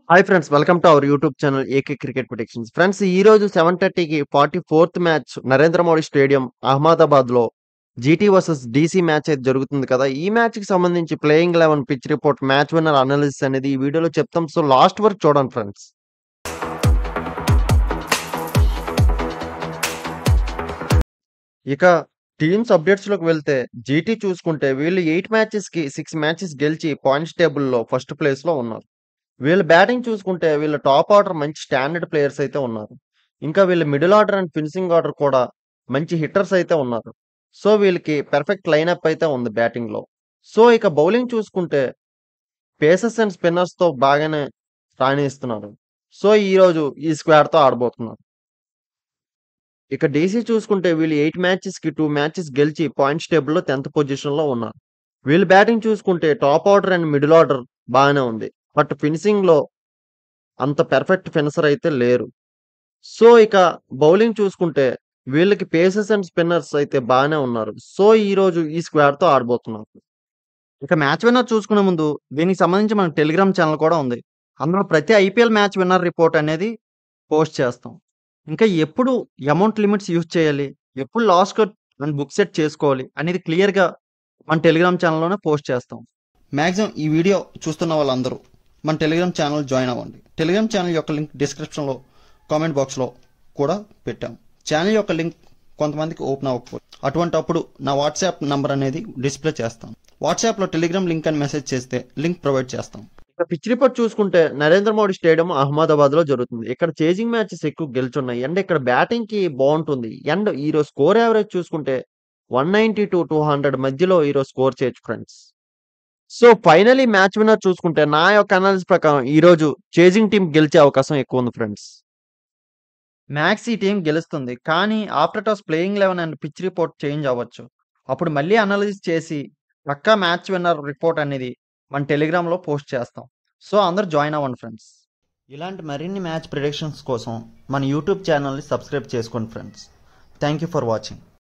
hi friends welcome to our YouTube channel AK cricket productions friends ఈ రోజు seven థర్టీకి forty fourth match Narendra Modi stadium Ahmedabad లో GT versus DC match అయితే జరుగుతుంది కదా ఈ మ్యాచ్ కి సంబంధించి playing eleven pitch report match winner analysis అనేది ఈ వీడియోలో చెప్తాం సో లాస్ట్ వరకు చూడండి ఫ్రెండ్స్ ఇక టీమ్స్ అప్డేట్స్ లోకి వెళ్తే జీటీ చూసుకుంటే వీళ్ళు ఎయిట్ మ్యాచెస్ కి సిక్స్ మ్యాచెస్ గెలిచి పాయింట్స్ టేబుల్ లో ఫస్ట్ ప్లేస్ లో ఉన్నారు వీళ్ళ బ్యాటింగ్ చూసుకుంటే వీళ్ళ టాప్ ఆర్డర్ మంచి స్టాండర్డ్ ప్లేయర్స్ అయితే ఉన్నారు ఇంకా వీళ్ళ middle order and finishing order కూడా మంచి హిట్టర్స్ అయితే ఉన్నారు సో వీళ్ళకి పెర్ఫెక్ట్ లైనప్ అయితే ఉంది బ్యాటింగ్ లో సో ఇక బౌలింగ్ చూసుకుంటే పేసర్స్ అండ్ స్పిన్నర్స్ తో బాగానే రాణిస్తున్నారు సో ఈ రోజు ఈ స్క్వాడ్ తో ఆడబోతున్నారు ఇక డీసీ చూసుకుంటే వీళ్ళు ఎయిట్ మ్యాచెస్ కి టూ మ్యాచెస్ గెలిచి పాయింట్స్ టేబుల్ లో టెన్త్ పొజిషన్ లో ఉన్నారు వీళ్ళ బ్యాటింగ్ చూసుకుంటే top order and middle order బాగానే ఉంది బట్ ఫినిషింగ్ లో అంత పెర్ఫెక్ట్ ఫినిషర్ అయితే లేరు సో ఇక బౌలింగ్ చూసుకుంటే వీళ్ళకి పేసెస్ అండ్ స్పిన్నర్స్ అయితే బాగానే ఉన్నారు సో ఈ రోజు ఈ స్క్వాడ్ తో ఆడబోతున్నారు ఇక మ్యాచ్ విన్నర్ చూసుకునే ముందు దీనికి సంబంధించి మన టెలిగ్రామ్ ఛానల్ కూడా ఉంది అందులో ప్రతి ఐపీఎల్ మ్యాచ్ విన్నర్ రిపోర్ట్ అనేది పోస్ట్ చేస్తాం ఇంకా ఎప్పుడు అమౌంట్ లిమిట్స్ యూజ్ చేయాలి ఎప్పుడు loss cut and book set చేసుకోవాలి అనేది క్లియర్గా మన టెలిగ్రామ్ ఛానల్లోనే పోస్ట్ చేస్తాం మ్యాక్సిమం ఈ వీడియో చూస్తున్న వాళ్ళందరూ మన టెలిగ్రామ్ ఛానల్ జాయిన్ అవ్వండి టెలిగ్రామ్ ఛానల్ యొక్క లింక్ డిస్క్రిప్షన్లో కామెంట్ బాక్స్లో కూడా పెట్టాం ఛానల్ యొక్క లింక్ కొంతమందికి ఓపెన్ అవ్వకపోతే అటువంటి అప్పుడు నా వాట్సాప్ నంబర్ అనేది డిస్ప్లే చేస్తాం వాట్సాప్లో టెలిగ్రామ్ లింక్ అని మెసేజ్ చేస్తే లింక్ ప్రొవైడ్ చేస్తాం ఇక పిచ్ రిపోర్ట్ చూసుకుంటే నరేంద్ర మోడీ స్టేడియం అహ్మదాబాద్ లో జరుగుతుంది ఇక్కడ చేజింగ్ మ్యాచెస్ ఎక్కువ గెలుచున్నాయి అండ్ ఇక్కడ బ్యాటింగ్ కి బాగుంటుంది అండ్ ఈ రోజు స్కోర్ యావరేజ్ చూసుకుంటే one ninety to two hundred మధ్యలో ఈ రోజు స్కోర్ చేయొచ్చు friends so finally match winner చూసుకుంటే నా యొక్క అనాలిసిస్ ప్రకారం ఈ రోజు చేజింగ్ టీం గెలిచే అవకాశం ఎక్కువ ఉంది ఫ్రెండ్స్ మ్యాక్స్ ఈ టీం గెలుస్తుంది కానీ after toss playing eleven and pitch report change అవ్వచ్చు అప్పుడు మళ్ళీ అనాలిసిస్ చేసి పక్కా మ్యాచ్ విన్నర్ రిపోర్ట్ అనేది మన టెలిగ్రామ్లో పోస్ట్ చేస్తాం సో అందరూ జాయిన్ అవ్వండి ఫ్రెండ్స్ ఇలాంటి మరిన్ని మ్యాచ్ ప్రిడిక్షన్స్ కోసం మన యూట్యూబ్ ఛానల్ని సబ్స్క్రైబ్ చేసుకోండి friends thank you for watching